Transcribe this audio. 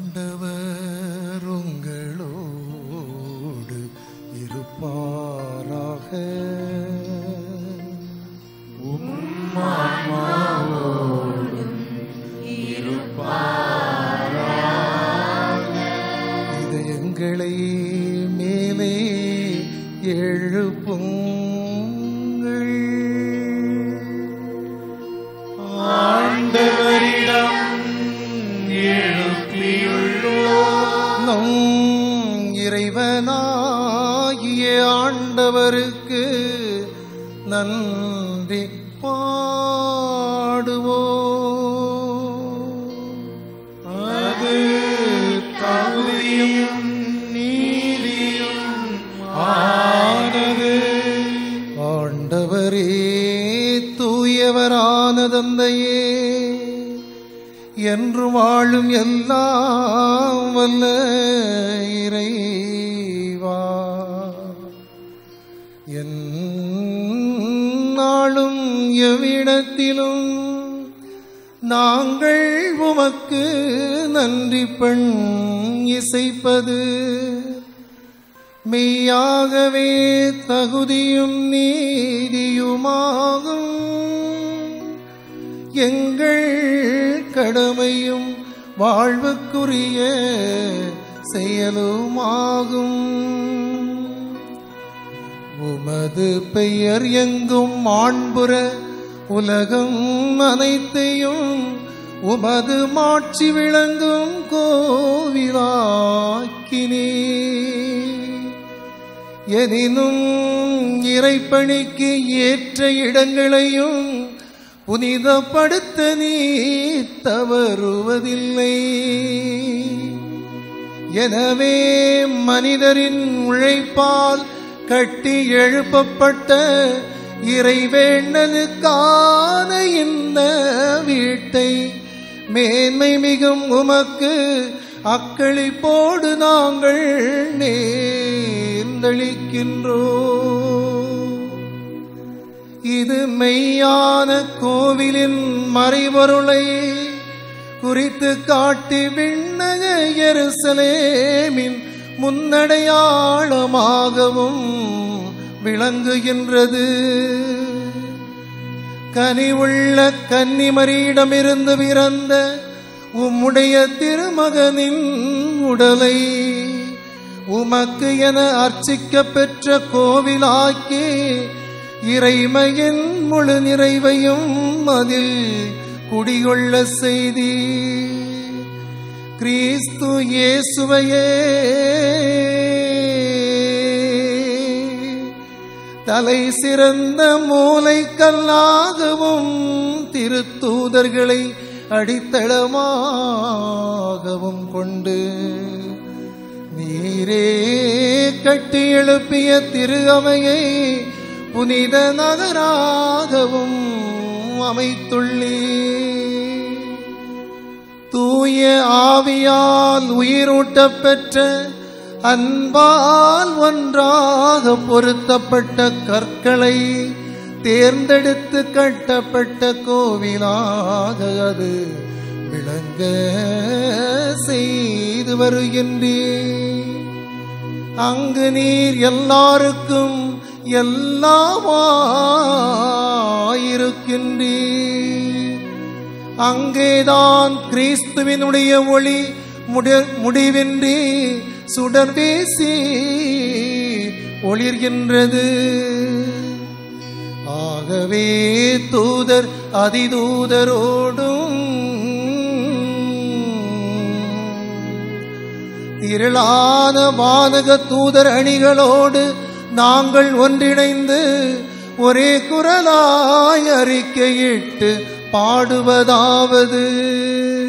ஆண்டவர் உங்களோடு இருப்பாராக இதயங்களை மேலே எழுப்புங்கள் ஆண்டவரிடம் எழுப்பியுள்ளோம் நம் இறைவனாகிய ஆண்டவருக்கு நன்றி பாடுவோம் அது தகுதியும் நீதியும் ஆனது ஆண்டவரே தூயவரான தந்தையே என்று வாழும் எல்லாம் வல்ல இறைவா என் நாளும் எவ்விடத்திலும் நாங்கள் உமக்கு நன்றி பெண் இசைப்பது மெய்யாகவே தகுதியும் நீதியுமாகும் எங்கள் கடமையும் வாழ்வுக்குரிய செயலுமாகும் உமது பெயர் எங்கும் மாண்புற உலகம் அனைத்தையும் உமது மாட்சி விளங்கும் கோவிலாக்கினே எனினும் இறைப்பணிக்கு ஏற்ற இடங்களையும் புனிதப்படுத்த நீ தவறுவதில்லை எனவே மனிதரின் உழைப்பால் கட்டி எழுப்பப்பட்ட இறைவேண்டலுக்கான இந்த வீட்டை மேன்மை மிகும் உமக்கு அக்களிப்போடு நாங்கள் நேர்ந்தளிக்கின்றோம் இது மெய்யான கோவிலின் மறைபொருளை குறித்து காட்டி விண்ணக எருசலேமின் முன்னடையாளமாகவும் விளங்குகின்றது கனிவுள்ள கன்னிமரியிடமிருந்து பிறந்த உம்முடைய திருமகனின் உடலை உமக்கு என அர்ச்சிக்க பெற்ற கோவிலாக்கி இறைமையின் முழு நிறைவையும் அதில் குடிகொள்ள செய்தி கிறிஸ்து இயேசுவையே தலை சிறந்த மூளைக்கல்லாகவும் திருத்தூதர்களை அடித்தளமாகவும் கொண்டு நீரே கட்டி எழுப்பிய திரு அவையை புனித நகராகவும் அமைத்துள்ளே தூய ஆவியால் உயிரூட்டப் பெற்ற அன்பால் ஒன்றாக பொருத்தப்பட்ட கற்களை தேர்ந்தெடுத்து கட்டப்பட்ட கோவிலாக அது விளங்க செய்து வருகின்றேன் அங்கு நீர் எல்லாருக்கும் எல்லாமாயிருக்கின்றீர் அங்கேதான் கிறிஸ்துவினுடைய ஒளி முடி- முடிவின்றி சுடர் வீசி ஒளிர்கின்றது ஆகவே தூதர் அதிதூதரோடும் திரளான வானக தூதர் அணிகளோடு நாங்கள் ஒன்றிணைந்து ஒரே குரலாய் அறிக்கையிட்டு பாடுவதாவது